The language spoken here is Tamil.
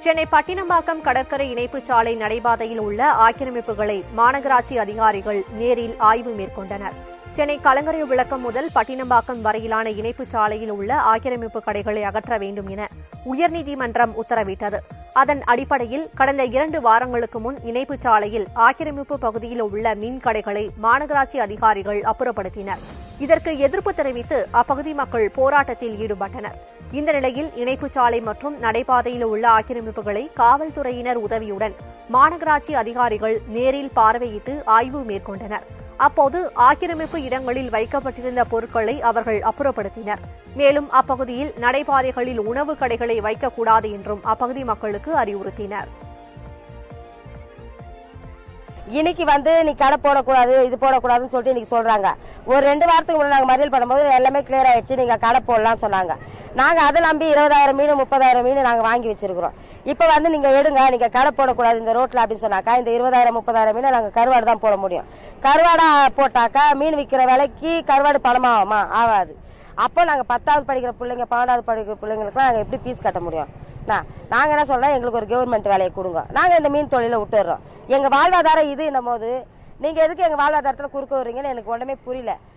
சென்னை பட்டினம்பாக்கம் கடற்கரை இணைப்புச் சாலை நடைபாதையில் உள்ள ஆக்கிரமிப்புகளை மாநகராட்சி அதிகாரிகள் நேரில் ஆய்வு மேற்கொண்டனர் சென்னை கலங்கரை விளக்கம் முதல் பட்டினம்பாக்கம் வரையிலான இணைப்புச் சாலையில் உள்ள ஆக்கிரமிப்பு கடைகளை அகற்ற வேண்டும் என உயர்நீதிமன்றம் உத்தரவிட்டது அதன் அடிப்படையில் கடந்த இரண்டு வாரங்களுக்கு முன் இணைப்புச் சாலையில் ஆக்கிரமிப்பு பகுதியில் உள்ள மின் கடைகளை மாநகராட்சி அதிகாரிகள் அப்புறப்படுத்தினர் இதற்கு எதிர்ப்பு தெரிவித்து அப்பகுதி மக்கள் போராட்டத்தில் ஈடுபட்டனர் இந்த நிலையில் இணைப்புச் சாலை மற்றும் நடைபாதையில் உள்ள ஆக்கிரமிப்புகளை காவல்துறையினர் உதவியுடன் மாநகராட்சி அதிகாரிகள் நேரில் பார்வையிட்டு ஆய்வு மேற்கொண்டனர் அப்போது ஆக்கிரமிப்பு இடங்களில் வைக்கப்பட்டிருந்த பொருட்களை அவர்கள் அப்புறப்படுத்தினர் மேலும் அப்பகுதியில் நடைபாதைகளில் உணவு கடைகளை வைக்கக்கூடாது என்றும் அப்பகுதி மக்களுக்கு அறிவுறுத்தினர் இன்னைக்கு வந்து நீ கடை போடக்கூடாது இது போடக்கூடாதுன்னு சொல்லிட்டு இன்னைக்கு சொல்றாங்க ஒரு ரெண்டு வாரத்துக்கு முன்னாடி நாங்க மறியல் பண்ணும்போது எல்லாமே கிளியர் ஆயிடுச்சு நீங்க கடை போடலாம்னு சொன்னாங்க நாங்க அதை நம்பி இருபதாயிரம் மீன் முப்பதாயிரம் மீன் நாங்க வாங்கி வச்சிருக்கிறோம் இப்ப வந்து நீங்க எடுங்க நீங்க கடை போடக்கூடாது இந்த ரோட்ல அப்படின்னு சொன்னாக்கா இந்த இருபதாயிரம் முப்பதாயிரம் மீனை நாங்க கருவாடு தான் போட முடியும் கருவாடா போட்டாக்கா மீன் விக்கிற விலைக்கு கருவாடு பணமாகுமா ஆகாது அப்போ நாங்க பத்தாவது படிக்கிற பிள்ளைங்க பன்னெண்டாவது படிக்கிற பிள்ளைங்களுக்குலாம் நாங்க எப்படி ஃபீஸ் கட்ட முடியும் நான் நாங்க என்ன சொல்றோம் எங்களுக்கு ஒரு கவர்மெண்ட் வேலையை கொடுங்க நாங்க இந்த மீன் தொழில விட்டுறோம் எங்க வாழ்வாதாரம் இது போது நீங்க எதுக்கு எங்க வாழ்வாதாரத்துல குறுக்க வர்றீங்கன்னு எனக்கு ஒண்ணுமே புரியல